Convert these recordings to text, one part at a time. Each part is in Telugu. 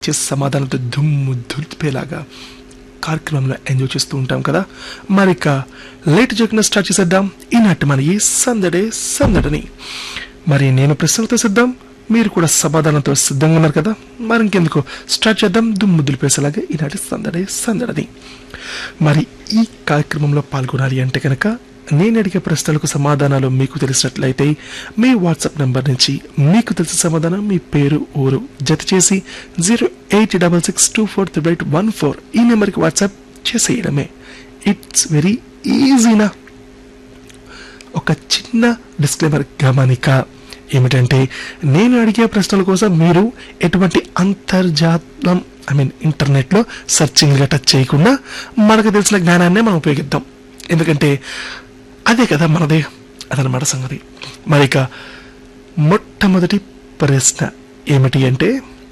చేసే సమాధానంతో దుమ్ము దులిపేలాగా కార్యక్రమంలో ఎంజాయ్ చేస్తూ ఉంటాం కదా మరి ఇక లేట్ చేయకుండా స్టార్ట్ చేసేద్దాం ఈనాటి మన ఈ సందడే సందడిని మరి నేను ప్రశ్నలతో సిద్ధం మీరు కూడా సమాధానంతో సిద్ధంగా ఉన్నారు కదా మరి ఇంకెందుకు స్టార్ట్ చేద్దాం దుమ్ము దులిపేసేలాగా ఈనాటి సందడే సందడిని మరి ఈ కార్యక్రమంలో పాల్గొనాలి అంటే కనుక నేను అడిగే ప్రశ్నలకు సమాధానాలు మీకు తెలిసినట్లయితే మీ వాట్సాప్ నంబర్ నుంచి మీకు తెలిసిన సమాధానం మీ పేరు ఊరు జత చేసి zero eight double six two four three eight one four ఈ నెంబర్కి వాట్సాప్ చేసేయడమే ఇట్స్ వెరీ ఈజీనా ఒక చిన్న డిస్క్లైమర్ గమనిక ఏమిటంటే నేను అడిగే ప్రశ్నల కోసం మీరు ఎటువంటి అంతర్జాలం ఐ మీన్ ఇంటర్నెట్లో సెర్చింగ్ గట్రా చేయకుండా మనకు తెలిసిన జ్ఞానాన్నే మనం ఉపయోగిద్దాం ఎందుకంటే అదే కదా మనదే అదనమాట సంగతి మరి ఇక మొట్టమొదటి ప్రశ్న ఏమిటి అంటే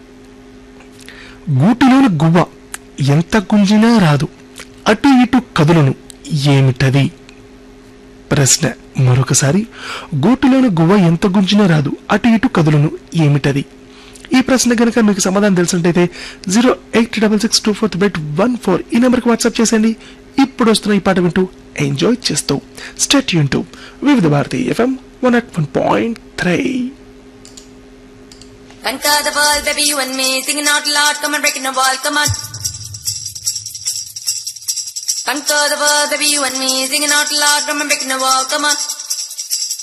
గూటిలోని గువ్వ ఎంత గుంజినా రాదు అటు ఇటు కదులను ఏమిటది ప్రశ్న మరొకసారి గూటిలోని గువ్వ ఎంత గుంజినా రాదు అటు ఇటు కదులను ఏమిటది ఈ ప్రశ్న కనుక మీకు సమాధానం తెలిసినట్టయితే zero eight double six two four eight one four ఈ నెంబర్కి వాట్సాప్ చేసేయండి ఇప్పుడు వస్తున్న ఈ పాట వింటూ ఎంజాయ్ చేస్తూ స్టేట్ యూన్ టు Vividh Bharati FM one at one point three Conquer the world, baby, you and me, singing out loud, come on, breaking the wall, come on. Conquer the world, baby, you and me, singing out loud, come on, breaking the wall, come on.